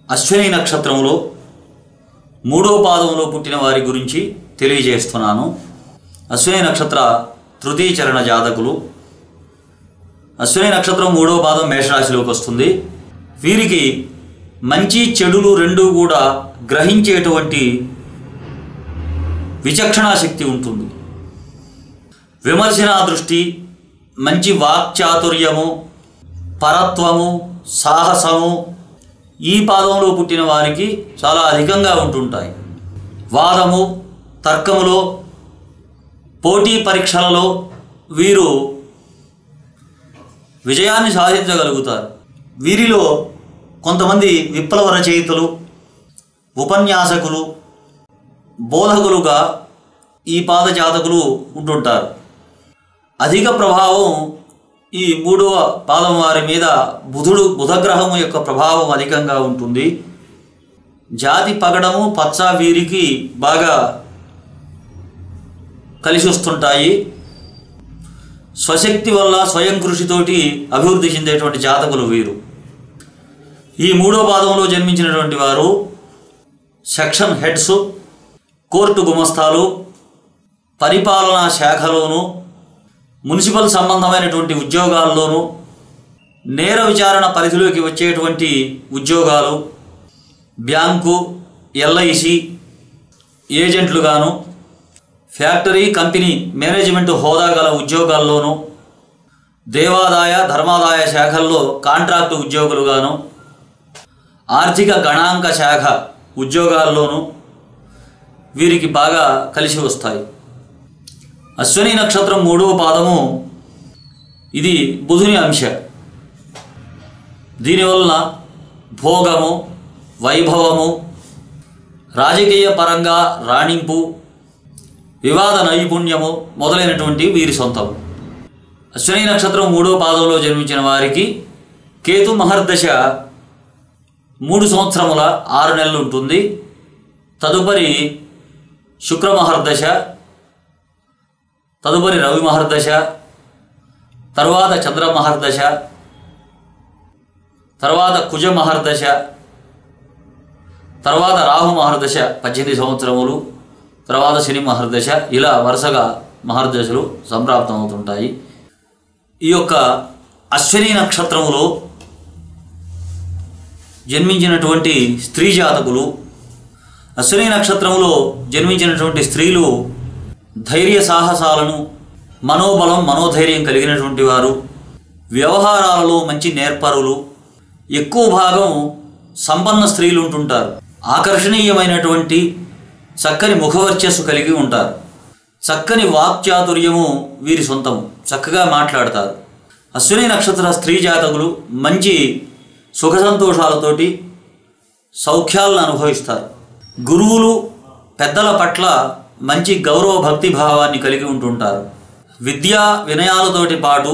అశ్విని నక్షత్రంలో మూడో పాదంలో పుట్టిన వారి గురించి తెలియజేస్తున్నాను అశ్విని నక్షత్ర తృతీయ చరణ జాతకులు అశ్విని నక్షత్రం మూడో పాదం మేషరాశిలోకి వస్తుంది వీరికి మంచి చెడులు రెండూ కూడా గ్రహించేటువంటి విచక్షణా శక్తి ఉంటుంది విమర్శనా దృష్టి మంచి వాక్చాతుర్యము పరత్వము సాహసము ఈ పాదంలో పుట్టిన వారికి చాలా అధికంగా ఉంటుంటాయి వాదము తర్కములో పోటీ పరీక్షలలో వీరు విజయాన్ని సాధించగలుగుతారు వీరిలో కొంతమంది విప్లవ రచయితలు ఉపన్యాసకులు బోధకులుగా ఈ పాద జాతకులు ఉంటుంటారు అధిక ప్రభావం ఈ మూడవ పాదం వారి మీద బుధుడు బుధగ్రహము యొక్క ప్రభావం అధికంగా ఉంటుంది జాతి పగడము పచ్చ వీరికి బాగా కలిసి వస్తుంటాయి స్వశక్తి వల్ల స్వయం కృషితోటి అభివృద్ధి చెందేటువంటి జాతకులు వీరు ఈ మూడో పాదంలో జన్మించినటువంటి వారు సెక్షన్ హెడ్స్ కోర్టు గుమస్తాలు పరిపాలనా శాఖలోను మున్సిపల్ సంబంధమైనటువంటి ఉద్యోగాల్లోనూ నేర విచారణ పరిధిలోకి వచ్చేటువంటి ఉద్యోగాలు బ్యాంకు ఎల్ఐసి ఏజెంట్లుగాను ఫ్యాక్టరీ కంపెనీ మేనేజ్మెంట్ హోదా గల ఉద్యోగాల్లోనూ దేవాదాయ ధర్మాదాయ శాఖల్లో కాంట్రాక్టు ఉద్యోగులుగాను ఆర్థిక గణాంక శాఖ ఉద్యోగాల్లోనూ వీరికి బాగా కలిసి వస్తాయి అశ్విని నక్షత్రం మూడవ పాదము ఇది బుధుని అంశ దీనివలన భోగము వైభవము రాజకీయ పరంగా రాణింపు వివాద నైపుణ్యము మొదలైనటువంటి వీరి సొంతం అశ్విని నక్షత్రం మూడో పాదంలో జన్మించిన వారికి కేతు మహర్దశ మూడు సంవత్సరముల ఆరు నెలలు ఉంటుంది తదుపరి శుక్ర మహర్దశ తదుపరి రవి మహర్దశ తరువాత చంద్ర మహర్దశ తర్వాత కుజ మహర్దశ తర్వాత రాహు మహర్దశ పద్దెనిమిది సంవత్సరములు తర్వాత శని మహర్దశ ఇలా వరుసగా మహర్దశలు సంప్రాప్తమవుతుంటాయి ఈ యొక్క అశ్విని నక్షత్రములో జన్మించినటువంటి స్త్రీ జాతకులు అశ్విని నక్షత్రములో జన్మించినటువంటి స్త్రీలు ధైర్య సాహసాలను మనోబలం మనోధైర్యం కలిగినటువంటి వారు వ్యవహారాలలో మంచి నేర్పరులు ఎక్కువ భాగం సంపన్న స్త్రీలు ఉంటుంటారు ఆకర్షణీయమైనటువంటి చక్కని ముఖవర్చస్సు కలిగి ఉంటారు చక్కని వాక్చాతుర్యము వీరి సొంతము చక్కగా మాట్లాడతారు అశ్విని నక్షత్ర స్త్రీ జాతకులు మంచి సుఖ సంతోషాలతోటి సౌఖ్యాలను అనుభవిస్తారు గురువులు పెద్దల పట్ల మంచి గౌరవ భక్తి భావాన్ని కలిగి ఉంటుంటారు విద్యా వినయాలతోటి పాటు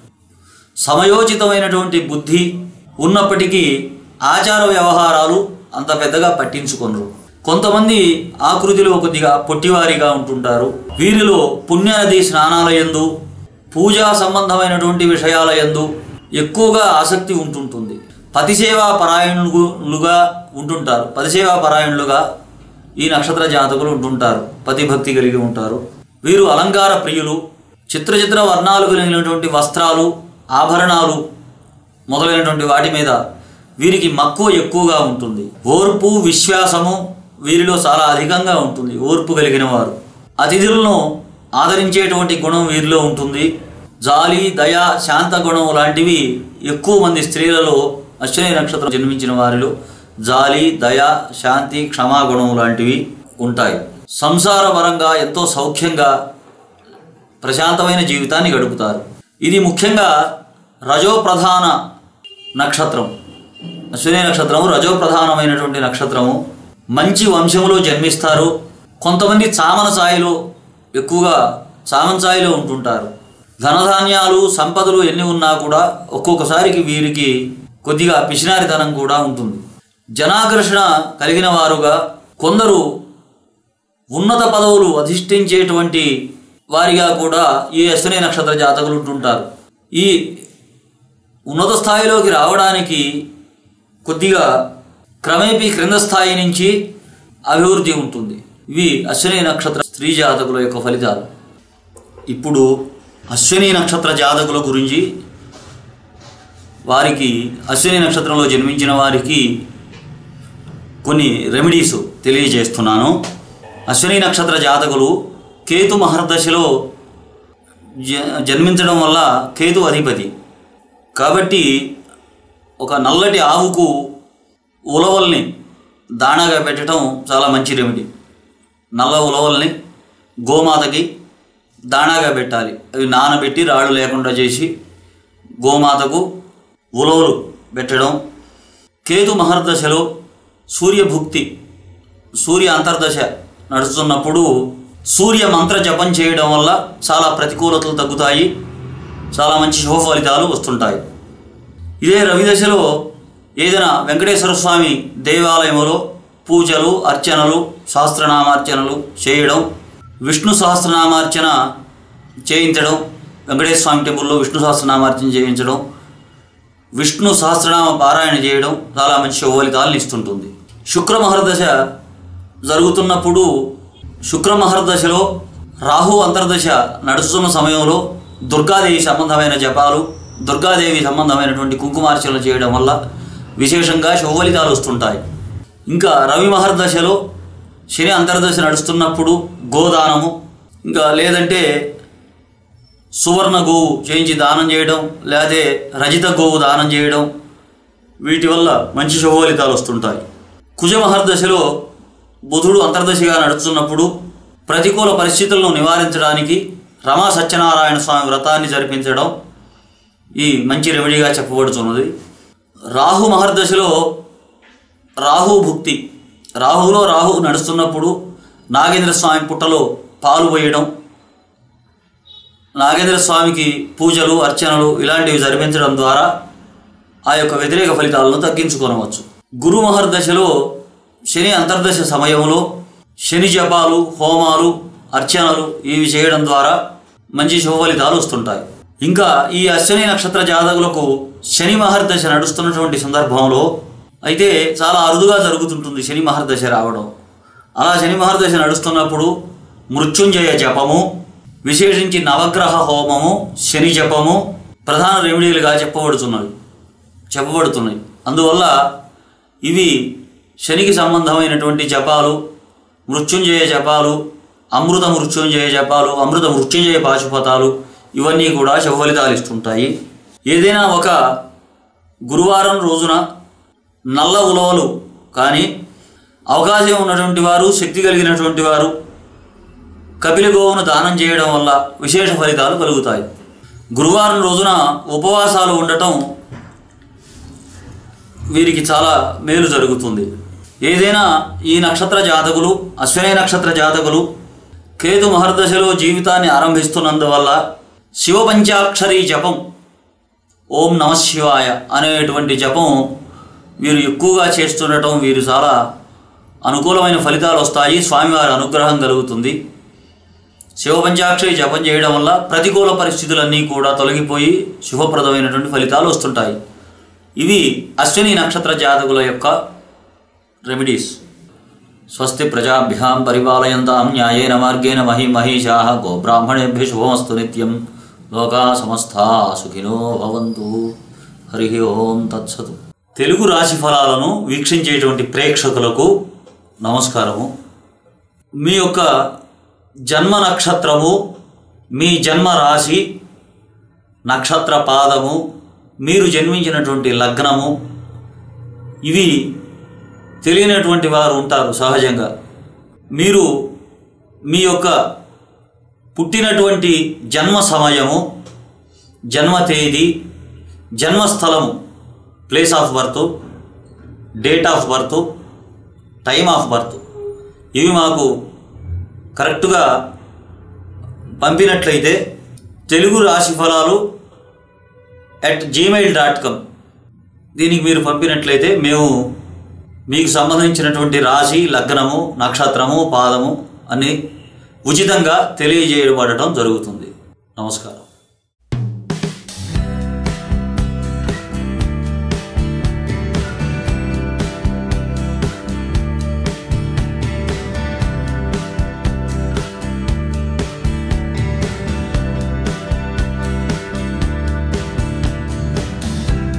సమయోచితమైనటువంటి బుద్ధి ఉన్నప్పటికీ ఆచార వ్యవహారాలు అంత పెద్దగా పట్టించుకొనరు కొంతమంది ఆకృతిలో కొద్దిగా పొట్టివారిగా ఉంటుంటారు వీరిలో పుణ్యనది స్నానాల యందు పూజా సంబంధమైనటువంటి విషయాల యందు ఎక్కువగా ఆసక్తి ఉంటుంటుంది పతిసేవా పరాయణులుగా ఉంటుంటారు పతిసేవా పరాయణులుగా ఈ నక్షత్ర జాతకులు ఉంటుంటారు పతిభక్తి కలిగి ఉంటారు వీరు అలంకార ప్రియులు చిత్ర చిత్ర వర్ణాలు కలిగినటువంటి వస్త్రాలు ఆభరణాలు మొదలైనటువంటి వాటి మీద వీరికి మక్కువ ఎక్కువగా ఉంటుంది ఓర్పు విశ్వాసము వీరిలో చాలా అధికంగా ఉంటుంది ఓర్పు కలిగిన వారు అతిథులను ఆదరించేటువంటి గుణం వీరిలో ఉంటుంది జాలి దయ శాంత గుణం లాంటివి ఎక్కువ మంది స్త్రీలలో అశ్విని నక్షత్రం జన్మించిన వారిలో జాలి దయ శాంతి క్షమాగుణం లాంటివి ఉంటాయి సంసార పరంగా ఎంతో సౌఖ్యంగా ప్రశాంతమైన జీవితాన్ని గడుపుతారు ఇది ముఖ్యంగా రజోప్రధాన నక్షత్రం అశ్విని నక్షత్రము రజోప్రధానమైనటువంటి నక్షత్రము మంచి వంశములో జన్మిస్తారు కొంతమంది చామన ఛాయలో ఎక్కువగా చామన ఛాయలో ఉంటుంటారు ధనధాన్యాలు సంపదలు ఎన్ని ఉన్నా కూడా ఒక్కొక్కసారికి వీరికి కొద్దిగా పిసినారితనం కూడా ఉంటుంది జనాకర్షణ కలిగిన వారుగా కొందరు ఉన్నత పదవులు అధిష్ఠించేటువంటి వారిగా కూడా ఈ అశ్విని నక్షత్ర జాతకులు ఉంటుంటారు ఈ ఉన్నత స్థాయిలోకి రావడానికి కొద్దిగా క్రమేపీ క్రింద స్థాయి నుంచి అభివృద్ధి ఉంటుంది ఇవి అశ్విని నక్షత్ర స్త్రీ జాతకుల యొక్క ఫలితాలు ఇప్పుడు అశ్విని నక్షత్ర జాతకుల గురించి వారికి అశ్విని నక్షత్రంలో జన్మించిన వారికి కొన్ని రెమెడీస్ తెలియజేస్తున్నాను అశ్విని నక్షత్ర జాతకులు కేతు మహర్దశలో జ జన్మించడం వల్ల కేతు అధిపతి కాబట్టి ఒక నల్లటి ఆవుకు ఉలవల్ని దాణాగా పెట్టడం చాలా మంచి రెమెడీ నల్ల ఉలవల్ని గోమాతకి దాణాగా పెట్టాలి అవి నానబెట్టి రాళ్ళు లేకుండా చేసి గోమాతకు ఉలవలు పెట్టడం కేతు మహర్దశలో సూర్యభుక్తి సూర్య అంతర్దశ నడుస్తున్నప్పుడు సూర్య మంత్ర జపం చేయడం వల్ల చాలా ప్రతికూలతలు తగ్గుతాయి చాలా మంచి శుభ ఫలితాలు వస్తుంటాయి ఇదే రవిదశలో ఏదైనా వెంకటేశ్వర స్వామి దేవాలయంలో పూజలు అర్చనలు సహస్రనామార్చనలు చేయడం విష్ణు సహస్రనామార్చన చేయించడం వెంకటేశ్వర స్వామి టెంపుల్లో విష్ణు సహస్రనామార్చన చేయించడం విష్ణు సహస్రనామ పారాయణ చేయడం చాలా మంచి శుభ ఫలితాలను ఇస్తుంటుంది శుక్ర మహర్దశ జరుగుతున్నప్పుడు శుక్ర మహర్దశలో రాహు అంతర్దశ నడుస్తున్న సమయంలో దుర్గాదేవి సంబంధమైన జపాలు దుర్గాదేవి సంబంధమైనటువంటి కుంకుమార్చనలు చేయడం వల్ల విశేషంగా శుభ ఫలితాలు వస్తుంటాయి ఇంకా రవి మహర్దశలో శని అంతర్దశ నడుస్తున్నప్పుడు గోదానము ఇంకా లేదంటే సువర్ణ గోవు చేయించి దానం చేయడం లేకపోతే రజిత గోవు దానం చేయడం వీటి వల్ల మంచి శుభ ఫలితాలు వస్తుంటాయి కుజ మహర్దశలో బుధుడు అంతర్దశగా నడుస్తున్నప్పుడు ప్రతికూల పరిస్థితులను నివారించడానికి రమా సత్యనారాయణ స్వామి వ్రతాన్ని జరిపించడం ఈ మంచి రెమెడీగా చెప్పబడుతున్నది రాహు మహర్దశలో రాహు భుక్తి రాహులో రాహు నడుస్తున్నప్పుడు నాగేంద్ర స్వామి పుట్టలో పాలు పోయడం నాగేంద్ర స్వామికి పూజలు అర్చనలు ఇలాంటివి జరిపించడం ద్వారా ఆ యొక్క వ్యతిరేక ఫలితాలను తగ్గించుకొనవచ్చు గురు మహర్దశలో శని అంతర్దశ సమయంలో శని జపాలు హోమాలు అర్చనలు ఇవి చేయడం ద్వారా మంచి శుభ ఫలితాలు వస్తుంటాయి ఇంకా ఈ అశ్విని నక్షత్ర జాతకులకు శని మహర్దశ నడుస్తున్నటువంటి సందర్భంలో అయితే చాలా అరుదుగా జరుగుతుంటుంది శని మహర్దశ రావడం అలా శని మహర్దశ నడుస్తున్నప్పుడు మృత్యుంజయ జపము విశేషించి నవగ్రహ హోమము శని జపము ప్రధాన రెమెడీలుగా చెప్పబడుతున్నవి చెప్పబడుతున్నాయి అందువల్ల ఇవి శనికి సంబంధమైనటువంటి జపాలు మృత్యుంజయ జపాలు అమృత మృత్యుంజయ జపాలు అమృత మృత్యుంజయ పాశుపతాలు ఇవన్నీ కూడా శుభ ఫలితాలు ఇస్తుంటాయి ఏదైనా ఒక గురువారం రోజున నల్ల ఉలవలు కానీ అవకాశం ఉన్నటువంటి వారు శక్తి కలిగినటువంటి వారు కపిల గోవును దానం చేయడం వల్ల విశేష ఫలితాలు కలుగుతాయి గురువారం రోజున ఉపవాసాలు ఉండటం వీరికి చాలా మేలు జరుగుతుంది ఏదైనా ఈ నక్షత్ర జాతకులు అశ్విని నక్షత్ర జాతకులు కేతు మహర్దశలో జీవితాన్ని ఆరంభిస్తున్నందువల్ల శివ పంచాక్షరి జపం ఓం నమ శివాయ అనేటువంటి జపం వీరు ఎక్కువగా చేస్తుండటం వీరు చాలా అనుకూలమైన ఫలితాలు వస్తాయి స్వామివారి అనుగ్రహం కలుగుతుంది శివ పంచాక్షరి జపం చేయడం వల్ల ప్రతికూల పరిస్థితులన్నీ కూడా తొలగిపోయి శుభప్రదమైనటువంటి ఫలితాలు వస్తుంటాయి ఇవి అశ్విని నక్షత్ర జాతకుల యొక్క రెమెడీస్ స్వస్తి ప్రజాభ్యాం పరిపాలయంతాం న్యాయేన మార్గేణ మహి మహిషా గోబ్రాహ్మణేభ్య శుభమస్తు నిత్యం లోకా సమస్తా సుఖినో భవంతు హరి ఓం తత్సతు తెలుగు రాశి ఫలాలను వీక్షించేటువంటి ప్రేక్షకులకు నమస్కారము మీ యొక్క జన్మ నక్షత్రము మీ జన్మ రాశి నక్షత్ర పాదము మీరు జన్మించినటువంటి లగ్నము ఇవి తెలియనటువంటి వారు ఉంటారు సహజంగా మీరు మీ యొక్క పుట్టినటువంటి జన్మ సమయము జన్మ తేదీ జన్మస్థలము place of birth date of birth time of birth ఇవి మాకు కరెక్ట్గా పంపినట్లయితే తెలుగు రాశి ఫలాలు అట్ జీమెయిల్ డాట్ కామ్ దీనికి మీరు పంపినట్లయితే మేము మీకు సంబంధించినటువంటి రాశి లగ్నము నక్షత్రము పాదము అన్ని ఉచితంగా తెలియజేయబడటం జరుగుతుంది నమస్కారం